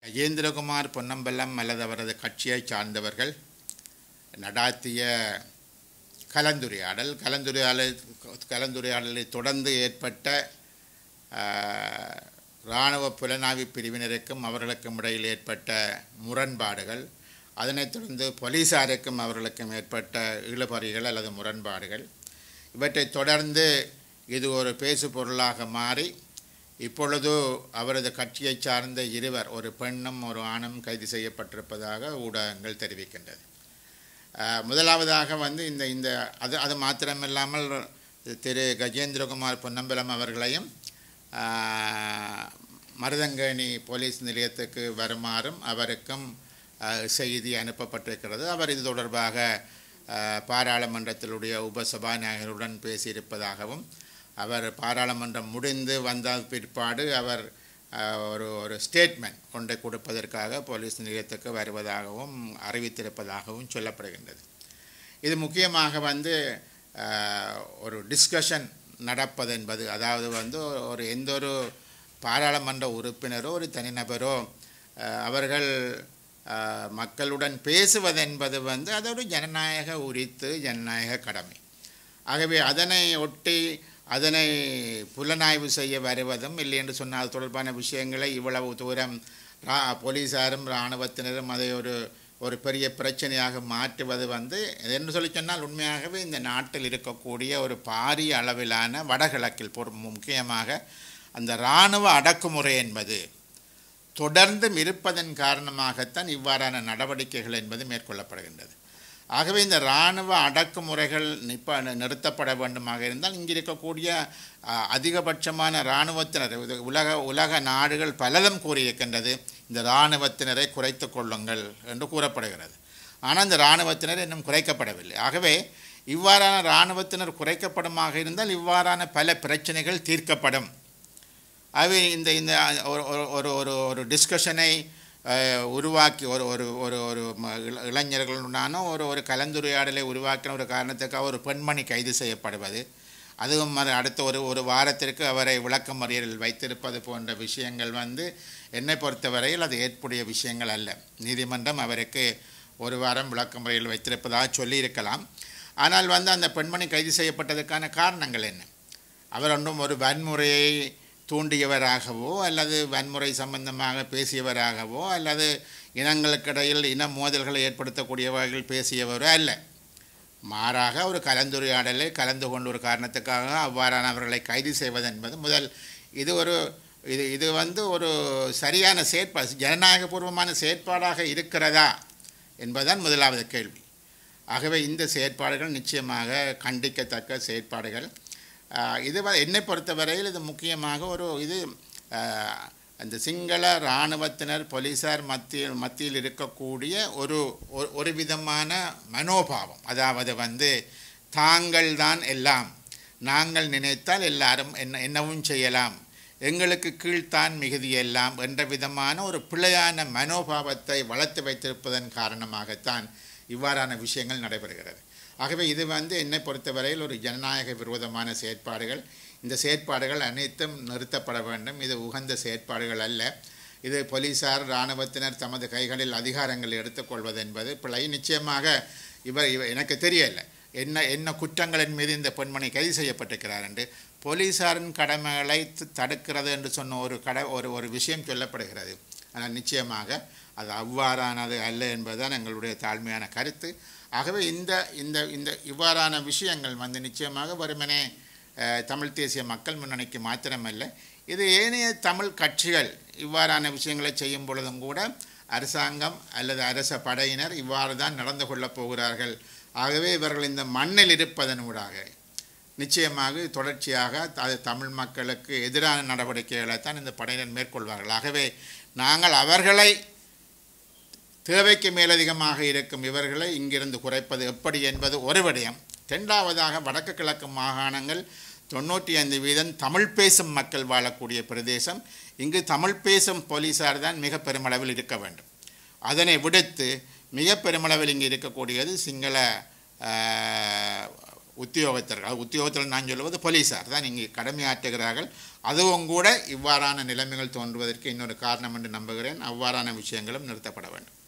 கஜேந்திரகுமார் பொன்னம்பலம் அல்லது அவரது கட்சியைச் சார்ந்தவர்கள் நடாத்திய கலந்துரையாடல் கலந்துரையாடல் கலந்துரையாடலை தொடர்ந்து ஏற்பட்ட ஆஹ், இராணுவ புலனாய்வு பிரிவினருக்கும் அவர்களுக்கும் இடையில் ஏற்பட்ட முரண்பாடுகள் அதனைத் தொடர்ந்து போலீசாருக்கும் அவர்களுக்கும் ஏற்பட்ட இழுபறிகள் அல்லது முரண்பாடுகள் இவற்றைத் தொடர்ந்து இது ஒரு பேசு பொருளாக மாறி இப்பொழுது அவரது கட்சியைச் சார்ந்த இருவர் ஒரு பெண்ணும் ஒரு ஆணும் கைது செய்யப்பட்டிருப்பதாக ஊடகங்கள் தெரிவிக்கின்றது அஹ், முதலாவதாக வந்து இந்த இந்த அது அது மாத்திரமில்லாமல் திரு கஜேந்திரகுமார் பொன்னம்பலம் அவர்களையும் அஹ், மருதங்கேணி போலீஸ் நிலையத்துக்கு வருமாறும் அவருக்கும் அஹ், செய்தி அனுப்பப்பட்டிருக்கிறது அவர் இது தொடர்பாக அஹ், பாராளுமன்றத்திலுடைய உபசபாநாயகருடன் பேசியிருப்பதாகவும் அவர் பாராளுமன்றம் முடிந்து வந்த பிற்பாடு அவர் அஹ், ஒரு ஒரு ஸ்டேட்மெண்ட் கொண்டு கொடுப்பதற்காக போலீஸ் நிலையத்துக்கு வருவதாகவும் அறிவித்திருப்பதாகவும் சொல்லப்படுகின்றது இது முக்கியமாக வந்து அஹ், ஒரு டிஸ்கஷன் நடப்பது என்பது அதாவது வந்து ஒரு எந்த ஒரு பாராளுமன்ற உறுப்பினரோ ஒரு தனிநபரோ அஹ், அவர்கள் அஹ், மக்களுடன் பேசுவது என்பது வந்து அது ஒரு ஜனநாயக உரித்து ஜனநாயக கடமை ஆகவே அதனை ஒட்டி அதனை புலனாய்வு செய்ய வருவதும் இல்லை என்று சொன்னால் அது தொடர்பான விஷயங்களை இவ்வளவு தூரம் ரா போலீஸாரும் இராணுவத்தினரும் அதை ஒரு ஒரு பெரிய பிரச்சனையாக மாற்றுவது வந்து என்று சொல்லி சொன்னால் உண்மையாகவே இந்த நாட்டில் இருக்கக்கூடிய ஒரு பாரிய அளவிலான வடகிழக்கில் பொறு- முக்கியமாக அந்த இராணுவ அடக்குமுறை என்பது தொடர்ந்தும் இருப்பதன் காரணமாகத்தான் இவ்வாறான நடவடிக்கைகள் என்பது மேற்கொள்ளப்படுகின்றது ஆகவே இந்த இராணுவ அடக்குமுறைகள் நிப்ப நிறுத்தப்பட வேண்டுமாக இருந்தால் இங்கே இருக்கக்கூடிய அஹ், அதிகபட்சமான இராணுவத்தினர் இது உலக உலக நாடுகள் பலதும் கூறியிருக்கின்றது இந்த இராணுவத்தினரை குறைத்து கொள்ளுங்கள் என்று கூறப்படுகிறது ஆனால் இந்த இராணுவத்தினர் இன்னும் குறைக்கப்படவில்லை ஆகவே இவ்வாறான இராணுவத்தினர் குறைக்கப்படுமாக இருந்தால் இவ்வாறான பல பிரச்சனைகள் தீர்க்கப்படும் ஆகவே இந்த இந்த ஒரு ஒரு- ஒரு ஒரு ஒரு டிஸ்கஷனை உருவாக்கி ஒரு ஒரு ஒரு ஒரு ம- இள- இளைஞர்களுடனான ஒரு ஒரு கலந்துரையாடலை உருவாக்கின ஒரு காரணத்துக்காக ஒரு பெண்மணி கைது செய்யப்படுவது அதுவும் மறு அடுத்த ஒரு ஒரு வாரத்திற்கு அவரை விளக்கமறியலில் வைத்திருப்பது போன்ற விஷயங்கள் வந்து என்னை பொறுத்தவரையில் அது ஏற்புடைய விஷயங்கள் அல்ல நீதிமன்றம் அவருக்கு ஒரு வாரம் விளக்கமறியல் வைத்திருப்பதாக சொல்லியிருக்கலாம் ஆனால் வந்து அந்த பெண்மணி கைது செய்யப்பட்டதற்கான காரணங்கள் என்ன அவர் ஒன்றும் ஒரு வன்முறையை தூண்டியவராகவோ அல்லது வன்முறை சம்பந்தமாக பேசியவராகவோ அல்லது இனங்களுக்கிடையில் இன மோதல்களை ஏற்படுத்தக்கூடியவர்கள் பேசியவரோ அல்ல மாறாக ஒரு கலந்துரையாடலை கலந்து கொண்ட ஒரு காரணத்துக்காக அவ்வாறானவர்களை கைது செய்வது என்பது முதல் இது ஒரு இது இது வந்து ஒரு சரியான செயற்பாடு ஜனநாயகபூர்வமான செயற்பாடாக இருக்கிறதா என்பதுதான் முதலாவது கேள்வி ஆகவே இந்த செயற்பாடுகள் நிச்சயமாக கண்டிக்கத்தக்க செயற்பாடுகள் ஆஹ் இது வ- என்னை பொறுத்தவரையில் இது முக்கியமாக ஒரு இது ஆஹ், அந்த சிங்கள இராணுவத்தினர் போலீசார் மத்தியில் மத்தியில் இருக்கக்கூடிய ஒரு ஒரு- ஒரு விதமான மனோபாவம் அதாவது வந்து தாங்கள் தான் எல்லாம் நாங்கள் நினைத்தால் எல்லாரும் என்ன என்னவும் செய்யலாம் எங்களுக்கு கீழ்த்தான் மிகுதி எல்லாம் என்ற விதமான ஒரு பிழையான மனோபாவத்தை வளர்த்து வைத்திருப்பதன் காரணமாகத்தான் இவ்வாறான விஷயங்கள் நடைபெறுகிறது ஆகவே இது வந்து என்னை பொறுத்தவரையில் ஒரு ஜனநாயக விரோதமான செயற்பாடுகள் இந்த செயற்பாடுகள் அனைத்தும் நிறுத்தப்பட வேண்டும் இது உகந்த செயற்பாடுகள் அல்ல இது போலீசார் இராணுவத்தினர் தமது கைகளில் அதிகாரங்கள் எடுத்துக்கொள்வது என்பது பிழை நிச்சயமாக இவர் இவர் எனக்கு தெரியல என்ன என்ன குற்றங்களின் மீது இந்த பெண்மணி கைது செய்யப்பட்டிருக்கிறார் என்று போலீசாரின் கடமைகளை த- தடுக்கிறது என்று சொன்ன ஒரு கட ஒரு ஒரு விஷயம் சொல்லப்படுகிறது ஆனால் நிச்சயமாக அது அவ்வாறானது அல்ல என்பதுதான் எங்களுடைய தாழ்மையான கருத்து ஆகவே இந்த இந்த இந்த இவ்வாறான விஷயங்கள் வந்து நிச்சயமாக வெறுமனே அஹ், தமிழ் தேசிய மக்கள் முன்னணிக்கு மாத்திரமல்ல இது ஏனைய தமிழ் கட்சிகள் இவ்வாறான விஷயங்களை செய்யும் பொழுதும் கூட அரசாங்கம் அல்லது அரச படையினர் இவ்வாறு தான் நடந்து கொள்ளப் போகிறார்கள் ஆகவே இவர்கள் இந்த மண்ணில் இருப்பதன் ஊடாக நிச்சயமாக தொடர்ச்சியாக அது தமிழ் மக்களுக்கு எதிரான நடவடிக்கைகளை தான் இந்த படையினர் மேற்கொள்வார்கள் ஆகவே நாங்கள் அவர்களை தேவைக்கு மேலதிகமாக இருக்கும் இவர்களை இங்கிருந்து குறைப்பது எப்படி என்பது ஒரு விடயம் இரண்டாவதாக வடக்கு கிழக்கு மாகாணங்கள் தொண்ணூற்றி ஐந்து வீதம் தமிழ் பேசும் மக்கள் வாழக்கூடிய பிரதேசம் இங்கு தமிழ் பேசும் போலீசார் தான் மிக பெருமளவில் இருக்க வேண்டும் அதனை விடுத்து மிக பெருமளவில் இங்கு இருக்கக்கூடியது சிங்கள ஆஹ், உத்தியோகத்தர்கள் உத்தியோகத்தில் நான் சொல்லுவது போலீஸார் தான் இங்கே கடமையாற்றுகிறார்கள் அதுவும் கூட இவ்வாறான நிலைமைகள் தோன்றுவதற்கு இன்னொரு காரணம் என்று நம்புகிறேன் அவ்வாறான விஷயங்களும் நிறுத்தப்பட வேண்டும்